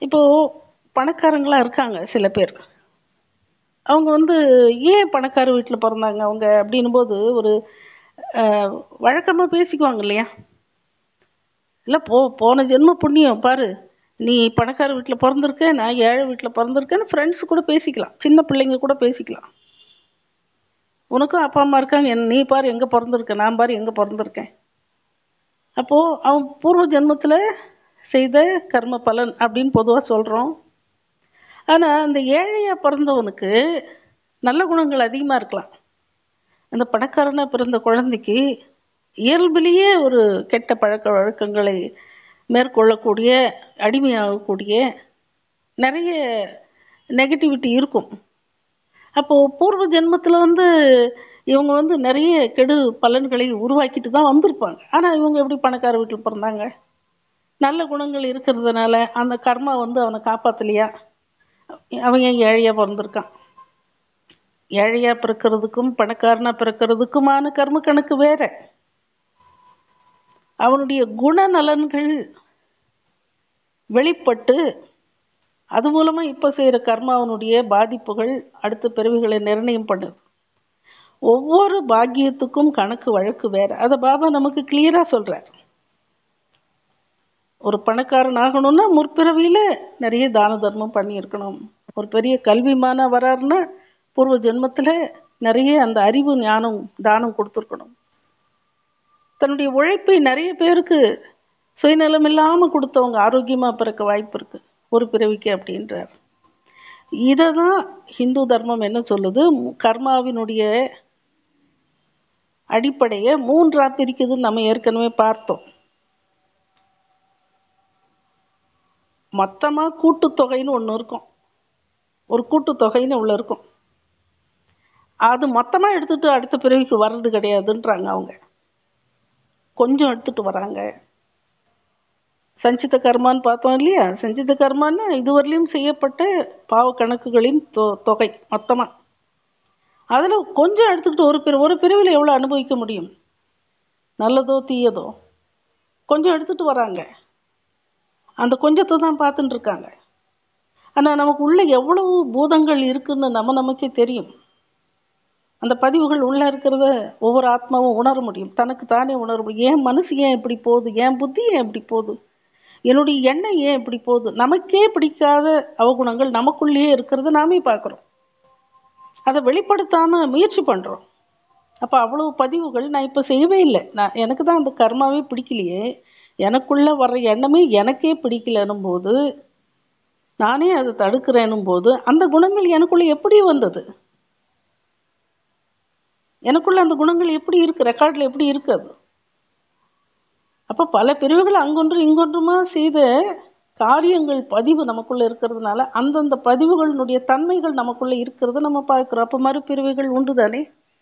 இப்போ பணக்காரங்களா இருக்காங்க சில பேர் அவங்க வந்து ஏன் பணக்கார வீட்டில் பிறந்தாங்க அவங்க அப்படின்னும் போது ஒரு அஹ், வழக்கமா பேசிக்குவாங்க இல்லையா இல்லை போ போன ஜென்ம புண்ணியம் பாரு நீ பணக்கார வீட்டில் பிறந்திருக்க நான் ஏழை வீட்டில் பிறந்திருக்கேன்னு ஃப்ரெண்ட்ஸ் கூட பேசிக்கலாம் சின்ன பிள்ளைங்க கூட பேசிக்கலாம் உனக்கும் அப்பா அம்மா இருக்காங்க என் நீ பாரு எங்கே பிறந்திருக்க நான் பாரு எங்கே பிறந்திருக்கேன் அப்போது அவன் பூர்வ ஜென்மத்தில் செய்த கர்ம பலன் அப்படின்னு பொதுவாக சொல்கிறோம் ஆனால் அந்த ஏழையாக பிறந்தவனுக்கு நல்ல குணங்கள் அதிகமாக இருக்கலாம் அந்த பணக்காரனாக பிறந்த குழந்தைக்கு இயல்பிலேயே ஒரு கெட்ட பழக்க வழக்கங்களை மேற்கொள்ளக்கூடிய அடிமையாகக்கூடிய நிறைய நெகட்டிவிட்டி இருக்கும் அப்போது பூர்வ ஜென்மத்தில் வந்து இவங்க வந்து நிறைய கெடு பலன்களை உருவாக்கிட்டு தான் வந்திருப்பாங்க ஆனால் இவங்க எப்படி பணக்கார வீட்டில் பிறந்தாங்க நல்ல குணங்கள் இருக்கிறதுனால அந்த கர்மா வந்து அவனை காப்பாற்றலையா அவன் ஏன் ஏழையாக பிறந்திருக்கான் ஏழையா பிறக்கிறதுக்கும் பணக்காரனா பிறக்கிறதுக்குமான கர்ம கணக்கு வேற அவனுடைய குணநலன்கள் வெளிப்பட்டு அது மூலமா இப்ப செய்யற கர்மாவனுடைய பாதிப்புகள் அடுத்த பிறவிகளை நிர்ணயம் பண்ணுது ஒவ்வொரு பாக்கியத்துக்கும் கணக்கு வழக்கு வேற அதை பாபா நமக்கு கிளியரா சொல்றார் ஒரு பணக்காரன் ஆகணும்னா முற்பிறவியில நிறைய தான தர்மம் பண்ணியிருக்கணும் ஒரு பெரிய கல்விமான வராருன்னா பூர்வ ஜென்மத்துல நிறைய அந்த அறிவு ஞானம் தானம் கொடுத்துருக்கணும் தன்னுடைய உழைப்பை நிறைய பேருக்கு சுயநலம் இல்லாம கொடுத்தவங்க ஆரோக்கியமா பிறக்க வாய்ப்பு இருக்கு ஒரு பிறவிக்கு அப்படின்றார் இதை தான் ஹிந்து தர்மம் என்ன சொல்லுது கர்மாவினுடைய அடிப்படையை மூன்றா பிரிக்குதுன்னு நம்ம ஏற்கனவே பார்த்தோம் மொத்தமா கூட்டுத்தொகைன்னு ஒன்று இருக்கும் ஒரு கூட்டுத்தொகைன்னு உள்ள இருக்கும் அது மொத்தமா எடுத்துட்டு அடுத்த பிறவிக்கு வர்றது கிடையாதுன்றாங்க அவங்க கொஞ்சம் எடுத்துட்டு வராங்க சஞ்சித கர்மான்னு பார்த்தோம் இல்லையா சஞ்சித கர்மான்னா இதுவரையிலும் செய்யப்பட்ட பாவ கணக்குகளின் தொ- தொகை மொத்தமா அதுல கொஞ்சம் எடுத்துக்கிட்டு ஒரு பிற ஒரு பிரிவில் எவ்வளவு அனுபவிக்க முடியும் நல்லதோ தீயதோ கொஞ்சம் எடுத்துட்டு வராங்க அந்த கொஞ்சத்தை தான் பார்த்துட்டு இருக்காங்க ஆனா நமக்கு உள்ள எவ்வளவு பூதங்கள் இருக்குன்னு நம்ம நமக்கே தெரியும் அந்த பதிவுகள் உள்ள இருக்கிறத ஒவ்வொரு ஆத்மாவும் உணர முடியும் தனக்கு தானே உணர முடியும் ஏன் மனசு ஏன் இப்படி போகுது ஏன் புத்தி ஏன் இப்படி போகுது என்னுடைய எண்ணம் ஏன் இப்படி போகுது நமக்கே பிடிக்காத அவகுணங்கள் நமக்குள்ளேயே இருக்கிறத நாமே பார்க்குறோம் அதை வெளிப்படுத்தாம முயற்சி பண்றோம் அப்ப அவ்வளவு பதிவுகள் நான் இப்ப செய்யவே இல்லை நான் எனக்கு தான் அந்த கர்மாவே பிடிக்கலையே எனக்குள்ள வர்ற எண்ணமே எனக்கே பிடிக்கலன்னும் போது நானே அதை தடுக்கிறேன்னும் போது அந்த குணங்கள் எனக்குள்ள எப்படி வந்தது எனக்குள்ள அந்த குணங்கள் எப்படி இருக்கு ரெக்கார்ட்ல எப்படி இருக்கு அது அப்ப பல பிரிவுகள் அங்கொன்று இங்கொன்றுமா செய்த காரியங்கள் பதிவு நமக்குள்ள இருக்கிறதுனால அந்தந்த பதிவுகளினுடைய தன்மைகள் நமக்குள்ள இருக்கிறத நம்ம பார்க்கிறோம் அப்ப மறுபிரிவுகள் உண்டு தானே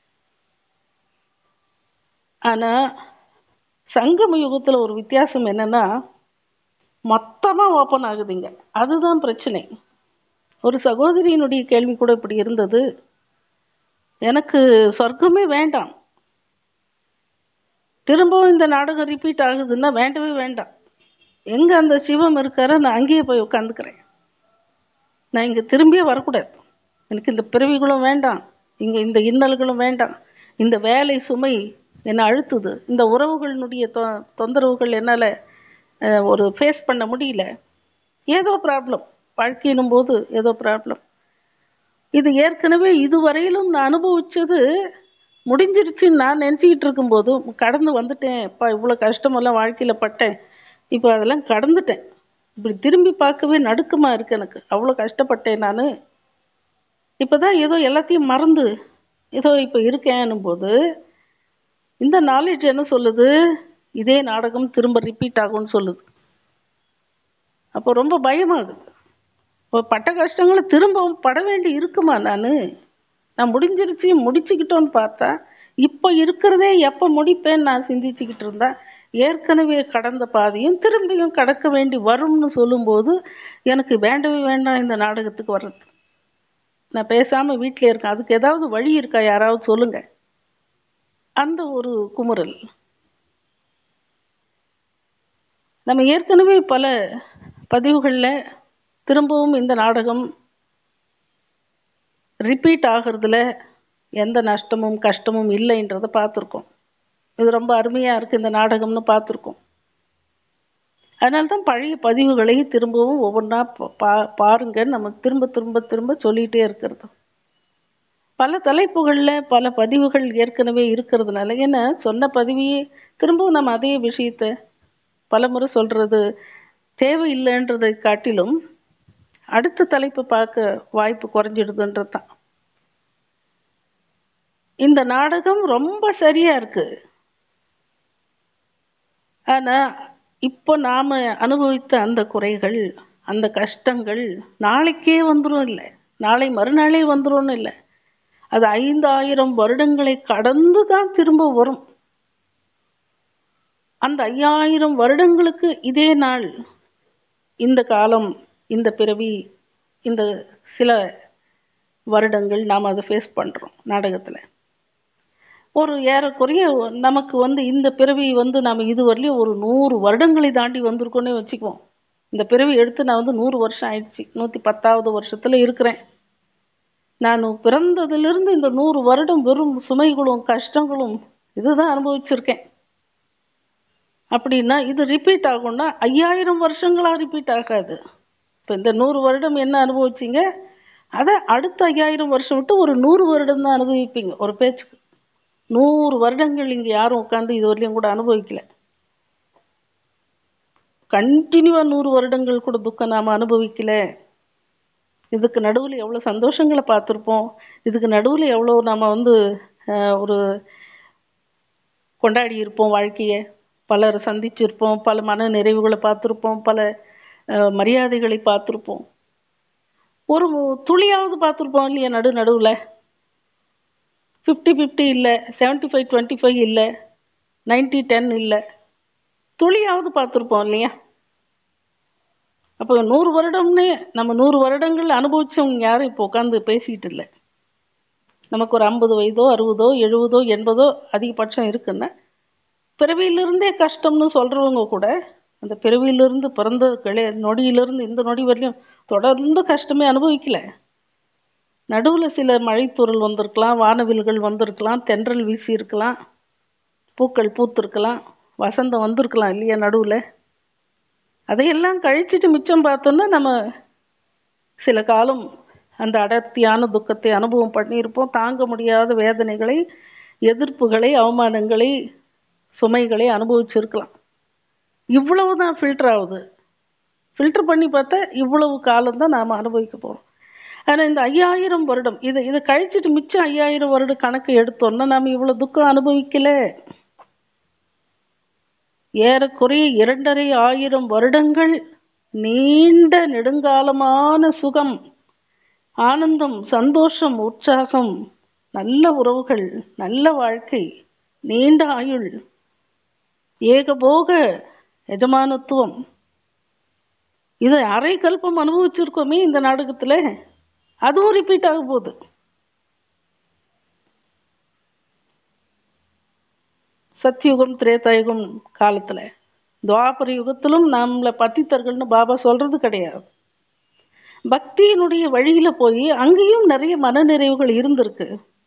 ஆனா சங்கம யுகத்துல ஒரு வித்தியாசம் என்னன்னா மொத்தமா ஓப்பன் ஆகுதுங்க அதுதான் பிரச்சனை ஒரு சகோதரியினுடைய கேள்வி கூட இப்படி இருந்தது எனக்கு சொர்க்கமே வேண்டாம் திரும்பவும் இந்த நாடகம் ரிப்பீட் ஆகுதுன்னா வேண்டவே வேண்டாம் எங்க அந்த சிவம் இருக்காரோ நான் அங்கேயே போய் உட்காந்துக்கிறேன் நான் இங்க திரும்பியே வரக்கூடாது எனக்கு இந்த பிறவிகளும் வேண்டாம் இங்க இந்த இன்னல்களும் வேண்டாம் இந்த வேலை சுமை என்னை அழுத்துது இந்த உறவுகளினுடைய தொ தொந்தரவுகள் என்னால் ஒரு ஃபேஸ் பண்ண முடியல ஏதோ ப்ராப்ளம் வாழ்க்கையினும் போது ஏதோ ப்ராப்ளம் இது ஏற்கனவே இதுவரையிலும் நான் அனுபவிச்சது முடிஞ்சிருச்சுன்னு நான் நினச்சிக்கிட்டு இருக்கும்போது கடந்து வந்துட்டேன் அப்பா இவ்வளோ கஷ்டமெல்லாம் வாழ்க்கையில் பட்டேன் இப்போ அதெல்லாம் கடந்துட்டேன் இப்படி திரும்பி பார்க்கவே நடுக்கமா இருக்கு எனக்கு அவ்வளோ கஷ்டப்பட்டேன் நான் இப்போதான் ஏதோ எல்லாத்தையும் மறந்து ஏதோ இப்போ இருக்கேன்னும் போது இந்த நாலேஜ் என்ன சொல்லுது இதே நாடகம் திரும்ப ரிப்பீட் ஆகும்னு சொல்லுது அப்போ ரொம்ப பயமாகுது இப்போ பட்ட கஷ்டங்களை திரும்பவும் பட வேண்டி இருக்குமா நான் நான் முடிஞ்சிருச்சு முடிச்சுக்கிட்டோன்னு பார்த்தா இப்போ இருக்கிறதே எப்போ முடிப்பேன்னு நான் சிந்திச்சுக்கிட்டு இருந்தா ஏற்கனவே கடந்த பாதையும் திரும்பியும் கடக்க வேண்டி வரும்னு சொல்லும்போது எனக்கு வேண்டவே வேண்டாம் இந்த நாடகத்துக்கு வர்றது நான் பேசாம வீட்டில் இருக்கேன் அதுக்கு ஏதாவது வழி இருக்கா யாராவது சொல்லுங்க அந்த ஒரு குமுறல் நம்ம ஏற்கனவே பல பதிவுகளில் திரும்பவும் இந்த நாடகம் ரிப்பீட் ஆகிறதுல எந்த நஷ்டமும் கஷ்டமும் இல்லைன்றதை பார்த்துருக்கோம் இது ரொம்ப அருமையாக இருக்குது இந்த நாடகம்னு பார்த்துருக்கோம் அதனால தான் பழைய பதிவுகளை திரும்பவும் ஒவ்வொன்றா பா பாருங்க நம்ம திரும்ப திரும்ப திரும்ப சொல்லிகிட்டே இருக்கிறது பல தலைப்புகளில் பல பதிவுகள் ஏற்கனவே இருக்கிறதுனால ஏன்னா சொன்ன பதிவையே திரும்பவும் நம்ம அதே விஷயத்த பல முறை சொல்கிறது தேவையில்லைன்றதை காட்டிலும் அடுத்த தலைப்பு பார்க்க வாய்ப்பு குறைஞ்சிடுதுன்றது தான் இந்த நாடகம் ரொம்ப சரியா இருக்கு ஆனா இப்போ நாம அனுபவித்த அந்த குறைகள் அந்த கஷ்டங்கள் நாளைக்கே வந்துடும் இல்லை நாளை மறுநாளே வந்துடும் இல்லை அது ஐந்தாயிரம் வருடங்களை கடந்து தான் திரும்ப வரும் அந்த ஐயாயிரம் வருடங்களுக்கு இதே நாள் இந்த காலம் இந்த பிறவி இந்த சில வருடங்கள் நாம் அதை ஃபேஸ் பண்ணுறோம் நாடகத்தில் ஒரு ஏறக்குறைய நமக்கு வந்து இந்த பிறவி வந்து நாம் இதுவரையிலும் ஒரு நூறு வருடங்களை தாண்டி வந்திருக்கோன்னே வச்சுக்குவோம் இந்த பிறவி எடுத்து நான் வந்து நூறு வருஷம் ஆயிடுச்சு நூற்றி பத்தாவது வருஷத்தில் இருக்கிறேன் நான் பிறந்ததிலிருந்து இந்த நூறு வருடம் வெறும் சுமைகளும் கஷ்டங்களும் இதுதான் அனுபவிச்சிருக்கேன் அப்படின்னா இது ரிப்பீட் ஆகும்னா ஐயாயிரம் வருஷங்களாக ரிப்பீட் ஆகாது இப்போ இந்த நூறு வருடம் என்ன அனுபவிச்சிங்க அதை அடுத்த ஐயாயிரம் வருஷம் விட்டு ஒரு நூறு வருடம் தான் அனுபவிப்பீங்க ஒரு பேச்சுக்கு நூறு வருடங்கள் இங்கே யாரும் உட்காந்து இது வரையிலும் கூட அனுபவிக்கல கண்டினியூவாக நூறு வருடங்கள் கூட துக்கம் நாம் அனுபவிக்கல இதுக்கு நடுவில் எவ்வளோ சந்தோஷங்களை பார்த்துருப்போம் இதுக்கு நடுவில் எவ்வளோ நம்ம வந்து ஒரு கொண்டாடி இருப்போம் வாழ்க்கையை பலரை சந்திச்சிருப்போம் பல மன நிறைவுகளை பார்த்துருப்போம் பல மரியாதைகளை பார்த்துருப்போம் ஒரு துளியாவது பார்த்துருப்போம் இல்லையா நடு நடுவில் ஃபிஃப்டி ஃபிஃப்டி இல்லை செவன்ட்டி ஃபைவ் டுவெண்ட்டி ஃபைவ் இல்லை நைன்ட்டி டென் இல்லை துளியாவது பார்த்துருப்போம் இல்லையா அப்போ நூறு வருடம்னு நம்ம நூறு வருடங்கள் அனுபவிச்சவங்க யாரும் இப்போ உட்காந்து பேசிகிட்டு இல்லை நமக்கு ஒரு ஐம்பது வயதோ அறுபதோ எழுபதோ எண்பதோ அதிகபட்சம் இருக்குன்னா பிறவியிலிருந்தே கஷ்டம்னு சொல்கிறவங்க கூட அந்த பிறவியிலிருந்து பிறந்த கிளை நொடியிலிருந்து இந்த நொடி வரையும் தொடர்ந்து கஷ்டமே அனுபவிக்கல நடுவில் சில மழைத்தூரல் வந்திருக்கலாம் வானவில்கள் வந்திருக்கலாம் தென்றல் வீசி இருக்கலாம் பூக்கள் பூத்திருக்கலாம் வசந்தம் வந்திருக்கலாம் இல்லையா நடுவில் அதையெல்லாம் கழிச்சிட்டு மிச்சம் பார்த்தோன்னா நம்ம சில காலம் அந்த அடர்த்தியான துக்கத்தை அனுபவம் பண்ணியிருப்போம் தாங்க முடியாத வேதனைகளை எதிர்ப்புகளை அவமானங்களை சுமைகளை அனுபவிச்சிருக்கலாம் இவ்வளவு தான் ஃபில்டர் ஆகுது ஃபில்டர் பண்ணி பார்த்தா இவ்வளவு காலம் தான் நாம் அனுபவிக்க போகிறோம் ஆனால் இந்த ஐயாயிரம் வருடம் இதை இதை கழிச்சிட்டு மிச்சம் ஐயாயிரம் வருடம் கணக்கு எடுத்தோம்னா நாம் இவ்வளோ துக்கம் அனுபவிக்கல ஏறக்குறைய இரண்டரை ஆயிரம் வருடங்கள் நீண்ட நெடுங்காலமான சுகம் ஆனந்தம் சந்தோஷம் உற்சாகம் நல்ல உறவுகள் நல்ல வாழ்க்கை நீண்ட ஆயுள் ஏகபோக எஜமானத்துவம் இதை அரை கல்பம் அனுபவிச்சிருக்கோமே இந்த நாடகத்தில் அதுவும் ரிப்பீட் ஆக போகுது சத்தியுகம் திரேதாயுகம் காலத்தில் துவாபர யுகத்திலும் நம்மளை பத்தித்தர்கள்னு பாபா சொல்றது கிடையாது பக்தியினுடைய வழியில போய் அங்கேயும் நிறைய மனநிறைவுகள் இருந்திருக்கு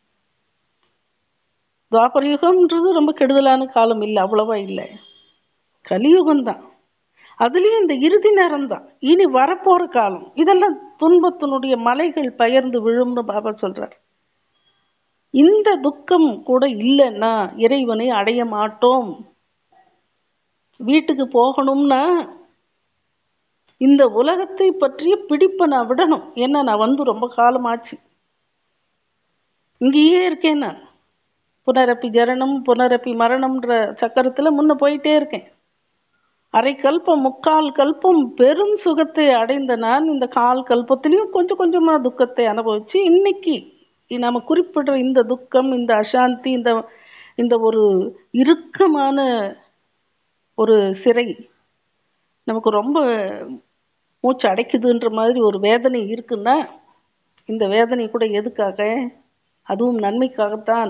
துவாபர யுகம்ன்றது ரொம்ப கெடுதலான காலம் இல்லை அவ்வளவா இல்லை கலியுகம் தான் அதுலேயும் இந்த இறுதி நேரம் தான் இனி வரப்போற காலம் இதெல்லாம் துன்பத்தினுடைய மலைகள் பெயர்ந்து விழும்னு பாபா சொல்றார் இந்த துக்கம் கூட இல்லைன்னா இறைவனை அடைய மாட்டோம் வீட்டுக்கு போகணும்னா இந்த உலகத்தை பற்றிய பிடிப்பை நான் விடணும் ஏன்னா நான் வந்து ரொம்ப காலம் ஆச்சு இங்கேயே இருக்கேன் நான் புனரப்பி ஜரணம் புனரப்பி மரணம்ன்ற சக்கரத்தில் முன்ன போயிட்டே இருக்கேன் அரை கல்பம் முக்கால் கல்பம் பெரும் சுகத்தை அடைந்த நான் இந்த கால் கல்பத்திலையும் கொஞ்சம் கொஞ்சமாக துக்கத்தை அனுபவிச்சு இன்னைக்கு நம்ம குறிப்பிடுற இந்த துக்கம் இந்த அசாந்தி இந்த இந்த ஒரு இறுக்கமான ஒரு சிறை நமக்கு ரொம்ப மூச்சு அடைக்குதுன்ற மாதிரி ஒரு வேதனை இருக்குன்னா இந்த வேதனை கூட எதுக்காக அதுவும் நன்மைக்காகத்தான்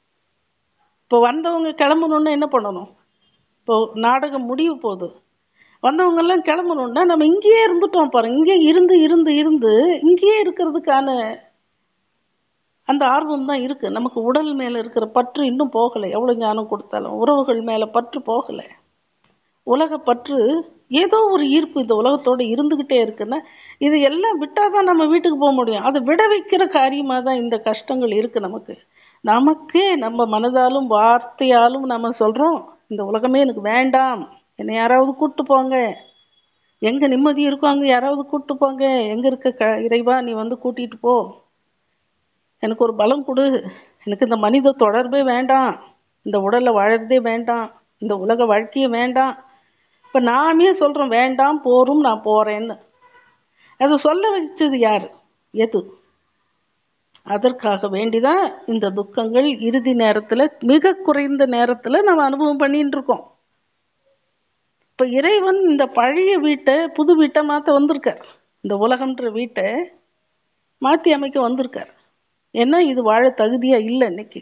இப்போ வந்தவங்க கிளம்பணுன்னு என்ன பண்ணணும் இப்போ நாடகம் முடிவு போகுது வந்தவங்க எல்லாம் கிளம்பணும்னா நம்ம இங்கேயே இருந்துட்டோம் பாருங்க இங்கே இருந்து இருந்து இருந்து இங்கேயே இருக்கிறதுக்கான அந்த ஆர்வம் தான் இருக்கு நமக்கு உடல் மேல இருக்கிற பற்று இன்னும் போகலை எவ்வளவு ஞானம் கொடுத்தாலும் உறவுகள் மேல பற்று போகலை உலக பற்று ஏதோ ஒரு ஈர்ப்பு இந்த உலகத்தோட இருந்துகிட்டே இருக்குன்னா இது எல்லாம் விட்டாதான் நம்ம வீட்டுக்கு போக முடியும் அதை விட வைக்கிற காரியமா தான் இந்த கஷ்டங்கள் இருக்கு நமக்கு நமக்கே நம்ம மனதாலும் வார்த்தையாலும் நம்ம சொல்றோம் இந்த உலகமே எனக்கு வேண்டாம் என்னை யாராவது கூட்டு போங்க எங்க நிம்மதி இருக்கோ அங்க யாராவது கூட்டு போங்க எங்க இருக்க க இறைவா நீ வந்து கூட்டிட்டு போ எனக்கு ஒரு பலம் கொடு எனக்கு இந்த மனித தொடர்பே வேண்டாம் இந்த உடல்ல வாழறதே வேண்டாம் இந்த உலக வாழ்க்கையே வேண்டாம் இப்ப நாமே சொல்றோம் வேண்டாம் போரும் நான் போறேன்னு அது சொல்ல வச்சது யாரு எது அதற்காக வேண்டிதான் இந்த துக்கங்கள் இறுதி நேரத்துல மிக குறைந்த நேரத்துல நம்ம அனுபவம் பண்ணிட்டு இருக்கோம் இப்ப இறைவன் இந்த பழைய வீட்டை புது வீட்டை மாத்த வந்திருக்கார் இந்த உலகம்ன்ற வீட்டை மாத்தி அமைக்க வந்திருக்கார் ஏன்னா இது வாழ தகுதியா இல்லை இன்னைக்கு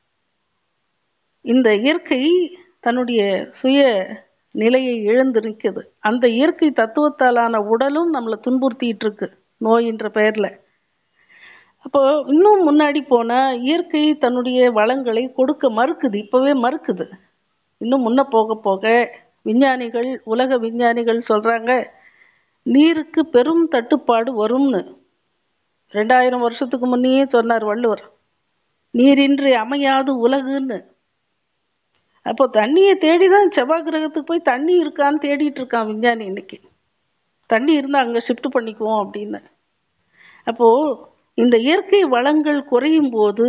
இந்த இயற்கை தன்னுடைய சுய நிலையை இழந்து நிற்குது அந்த இயற்கை தத்துவத்தாலான உடலும் நம்மளை துன்புறுத்திட்டு இருக்கு நோயின்ற பெயர்ல அப்போ இன்னும் முன்னாடி போனா இயற்கை தன்னுடைய வளங்களை கொடுக்க மறுக்குது இப்பவே மறுக்குது இன்னும் முன்ன போக போக விஞ்ஞானிகள் உலக விஞ்ஞானிகள் சொல்றாங்க நீருக்கு பெரும் தட்டுப்பாடு வரும்னு ரெண்டாயிரம் வருஷத்துக்கு முன்னையே சொன்னார் வள்ளுவர் நீரின்றி அமையாது உலகுன்னு அப்போ தண்ணியை தேடி தான் செவ்வாய் கிரகத்துக்கு போய் தண்ணி இருக்கான்னு தேடிட்டு இருக்கான் விஞ்ஞானி இன்னைக்கு தண்ணி இருந்தா அங்க ஷிஃப்ட் பண்ணிக்குவோம் அப்படின்னு அப்போ இந்த இயற்கை வளங்கள் குறையும் போது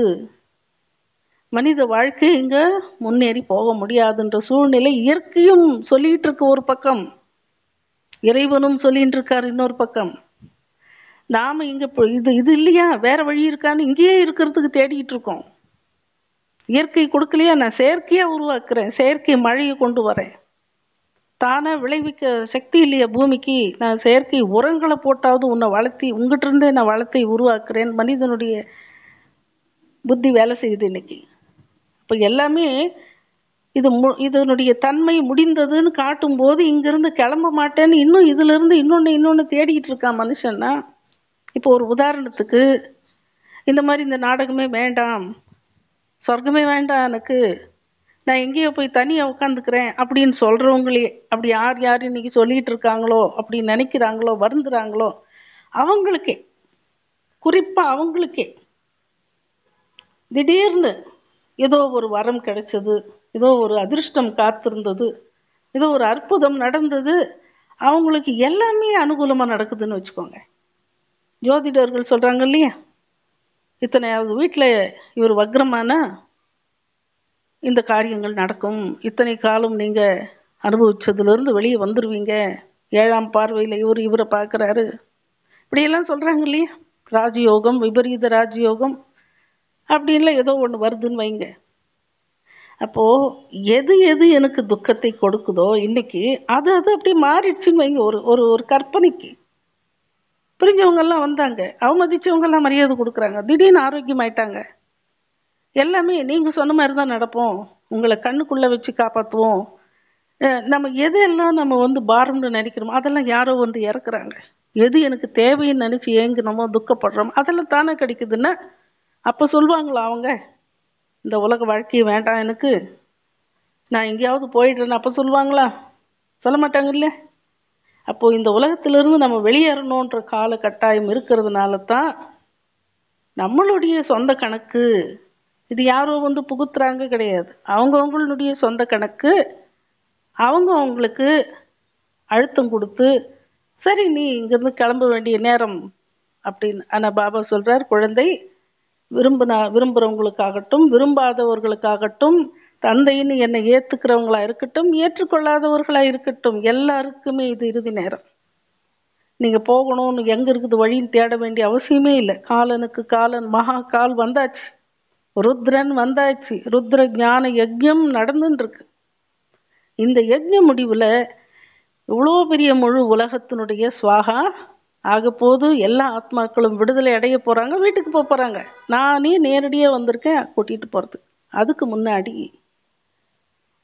மனித வாழ்க்கை இங்க முன்னேறி போக முடியாதுன்ற சூழ்நிலை இயற்கையும் சொல்லிட்டு இருக்கு ஒரு பக்கம் இறைவனும் சொல்லிட்டு இருக்காரு இன்னொரு பக்கம் நாம இங்க இப்போ இது இது இல்லையா வேற வழி இருக்கான்னு இங்கேயே இருக்கிறதுக்கு தேடிட்டு இருக்கோம் இயற்கை கொடுக்கலையா நான் செயற்கையா உருவாக்குறேன் செயற்கை மழையை கொண்டு வரேன் தானா விளைவிக்க சக்தி இல்லையா பூமிக்கு நான் செயற்கை உரங்களை போட்டாவது உன்னை வளர்த்தி உங்ககிட்ட இருந்தே நான் வளர்த்தை உருவாக்குறேன் மனிதனுடைய புத்தி வேலை செய்யுது இன்னைக்கு இப்போ எல்லாமே இது மு இதனுடைய தன்மை முடிந்ததுன்னு காட்டும்போது இங்கிருந்து கிளம்ப மாட்டேன்னு இன்னும் இதுல இருந்து இன்னொன்று இன்னொன்று தேடிட்டு இருக்கான் மனுஷன்னா இப்போ ஒரு உதாரணத்துக்கு இந்த மாதிரி இந்த நாடகமே வேண்டாம் சொர்க்கமே வேண்டாம் எனக்கு நான் எங்கேயோ போய் தனியாக உட்காந்துக்கிறேன் அப்படின்னு சொல்றவங்களே அப்படி யார் யார் இன்னைக்கு சொல்லிட்டு இருக்காங்களோ அப்படி நினைக்கிறாங்களோ வருந்துறாங்களோ அவங்களுக்கே குறிப்பா அவங்களுக்கே திடீர்னு ஏதோ ஒரு வரம் கிடைச்சது ஏதோ ஒரு அதிர்ஷ்டம் காத்திருந்தது ஏதோ ஒரு அற்புதம் நடந்தது அவங்களுக்கு எல்லாமே அனுகூலமா நடக்குதுன்னு வச்சுக்கோங்க ஜோதிடர்கள் சொல்றாங்க இல்லையா இத்தனையாவது வீட்டில் இவர் வக்ரமானா இந்த காரியங்கள் நடக்கும் இத்தனை காலம் நீங்க அனுபவிச்சதுல இருந்து வெளியே வந்துருவீங்க ஏழாம் பார்வையில இவர் இவரை பார்க்கறாரு இப்படியெல்லாம் சொல்றாங்க இல்லையா ராஜயோகம் விபரீத ராஜயோகம் அப்படின்லாம் ஏதோ ஒன்று வருதுன்னு வைங்க அப்போ எது எது எனக்கு துக்கத்தை கொடுக்குதோ இன்னைக்கு அது அது அப்படியே மாறிடுச்சுன்னு வைங்க ஒரு ஒரு ஒரு கற்பனைக்கு புரிஞ்சவங்க எல்லாம் வந்தாங்க அவமதிச்சவங்க எல்லாம் மரியாதை கொடுக்குறாங்க திடீர்னு ஆரோக்கியமாயிட்டாங்க எல்லாமே நீங்க சொன்ன மாதிரி தான் நடப்போம் உங்களை கண்ணுக்குள்ள வச்சு காப்பாற்றுவோம் அஹ் நம்ம எதெல்லாம் நம்ம வந்து பாரம்னு நினைக்கிறோமோ அதெல்லாம் யாரோ வந்து இறக்குறாங்க எது எனக்கு தேவைன்னு நினைச்சு ஏங்கினோமோ துக்கப்படுறோமோ அதெல்லாம் தானே கிடைக்குதுன்னா அப்ப சொல்லுவாங்களா அவங்க இந்த உலக வாழ்க்கையை வேண்டாம் எனக்கு நான் எங்கேயாவது போயிடுறேன்னு அப்ப சொல்லுவாங்களா சொல்ல மாட்டாங்கல்ல அப்போ இந்த உலகத்திலிருந்து நம்ம வெளியேறணுன்ற கால கட்டாயம் இருக்கிறதுனால தான் நம்மளுடைய சொந்த கணக்கு இது யாரோ வந்து புகுத்துறாங்க கிடையாது அவங்கவுங்களுடைய சொந்த கணக்கு அவங்க அவங்களுக்கு அழுத்தம் கொடுத்து சரி நீ இங்கிருந்து கிளம்ப வேண்டிய நேரம் அப்படின்னு ஆனா பாபா சொல்றார் குழந்தை விரும்பினா விரும்புறவங்களுக்காகட்டும் விரும்பாதவர்களுக்காகட்டும் தந்தைன்னு என்னை ஏத்துக்கிறவங்களா இருக்கட்டும் ஏற்றுக்கொள்ளாதவர்களா இருக்கட்டும் எல்லாருக்குமே இது இறுதி நேரம் நீங்க போகணும்னு எங்க இருக்குது வழின்னு தேட வேண்டிய அவசியமே இல்லை காலனுக்கு காலன் மகா கால் வந்தாச்சு ருத்ரன் வந்தாச்சு ருத்ர ஞான யஜ்யம் நடந்துட்டு இருக்கு இந்த யஜ்ஞ முடிவுல இவ்வளோ பெரிய முழு உலகத்தினுடைய சுவாகா ஆக போது எல்லா ஆத்மாக்களும் விடுதலை அடைய போறாங்க வீட்டுக்கு போக போறாங்க நானே நேரடியா வந்திருக்கேன் கூட்டிட்டு போறதுக்கு அதுக்கு முன்னாடி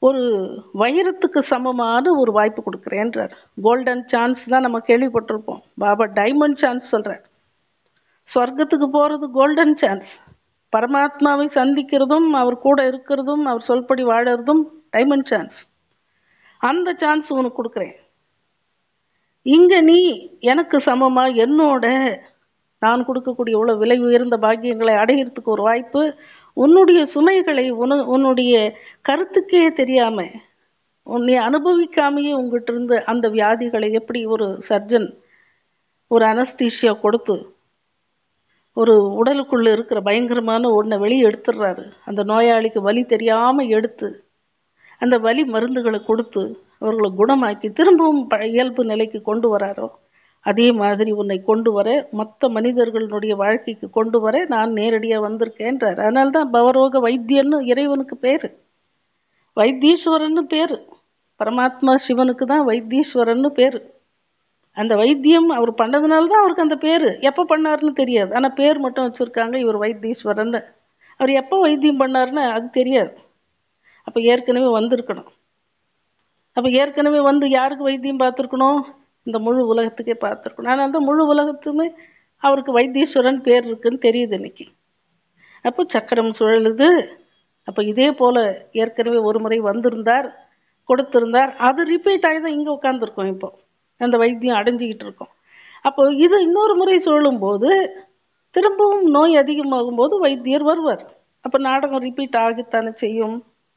ஒரு வைரத்துக்கு சமமான ஒரு வாய்ப்பு கொடுக்குறேன்றார் கோல்டன் சான்ஸ் தான் நம்ம கேள்விப்பட்டிருப்போம் பாபா டைமண்ட் சான்ஸ் சொல்கிறார் சொர்க்கத்துக்கு போகிறது கோல்டன் சான்ஸ் பரமாத்மாவை சந்திக்கிறதும் அவர் கூட இருக்கிறதும் அவர் சொல்படி வாழறதும் டைமண்ட் சான்ஸ் அந்த சான்ஸ் உனக்கு கொடுக்குறேன் இங்க நீ எனக்கு சமமா என்னோட நான் கொடுக்கக்கூடிய இவ்வளவு விலை உயர்ந்த பாக்கியங்களை அடையிறதுக்கு ஒரு வாய்ப்பு உன்னுடைய சுமைகளை உன உன்னுடைய கருத்துக்கே தெரியாம உன்னை அனுபவிக்காமையே உங்ககிட்ட இருந்து அந்த வியாதிகளை எப்படி ஒரு சர்ஜன் ஒரு அனஸ்தீஷியா கொடுத்து ஒரு உடலுக்குள்ள இருக்கிற பயங்கரமான ஒன்றை வெளியே எடுத்துடுறாரு அந்த நோயாளிக்கு வலி தெரியாம எடுத்து அந்த வலி மருந்துகளை கொடுத்து அவர்களை குணமாக்கி திரும்பவும் ப- இயல்பு நிலைக்கு கொண்டு வராரோ அதே மாதிரி உன்னை கொண்டு வர மற்ற மனிதர்களுடைய வாழ்க்கைக்கு கொண்டு வர நான் நேரடியாக வந்திருக்கேன்றார் அதனால தான் பவரோக வைத்தியன்னு இறைவனுக்கு பேரு வைத்தீஸ்வரன்னு பேரு பரமாத்மா சிவனுக்கு தான் வைத்தீஸ்வரன்னு பேரு அந்த வைத்தியம் அவர் பண்ணதுனால தான் அவருக்கு அந்த பேர் எப்போ பண்ணாருன்னு தெரியாது ஆனால் பேர் மட்டும் வச்சுருக்காங்க இவர் வைத்தீஸ்வரன் அவர் எப்போ வைத்தியம் பண்ணாருன்னு அது தெரியாது அப்போ ஏற்கனவே வந்திருக்கணும் அப்போ ஏற்கனவே வந்து யாருக்கு வைத்தியம் பார்த்துருக்கணும் இந்த முழு உலகத்துக்கே பார்த்துருக்கணும் ஆனால் தான் முழு உலகத்துமே அவருக்கு வைத்தீஸ்வரன் பேர் இருக்குன்னு தெரியுது இன்னைக்கு அப்போ சக்கரம் சுழலுது அப்போ இதே போல ஏற்கனவே ஒரு முறை வந்திருந்தார் கொடுத்திருந்தார் அது ரிப்பீட் ஆகி தான் இங்கே உட்காந்துருக்கோம் இப்போ அந்த வைத்தியம் அடைஞ்சிக்கிட்டு இருக்கோம் அப்போ இது இன்னொரு முறை சொல்லும்போது திரும்பவும் நோய் அதிகமாகும் போது வைத்தியர் வருவார் அப்போ நாடகம் ரிப்பீட் ஆகத்தானே செய்யும்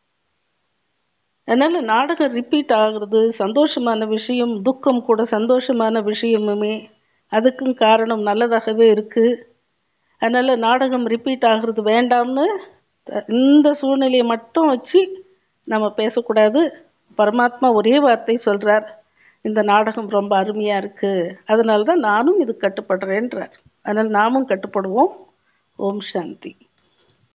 அதனால நாடகம் ரிப்பீட் ஆகுறது சந்தோஷமான விஷயம் துக்கம் கூட சந்தோஷமான விஷயமுமே அதுக்கும் காரணம் நல்லதாகவே இருக்கு அதனால நாடகம் ரிப்பீட் ஆகுறது வேண்டாம்னு த- இந்த சூழ்நிலையை மட்டும் வச்சு நம்ம பேசக்கூடாது பரமாத்மா ஒரே வார்த்தை சொல்றார் இந்த நாடகம் ரொம்ப அருமையா இருக்கு அதனால தான் நானும் இது கட்டுப்படுறேன்றார் அதனால் நாமும் கட்டுப்படுவோம் ஓம் சாந்தி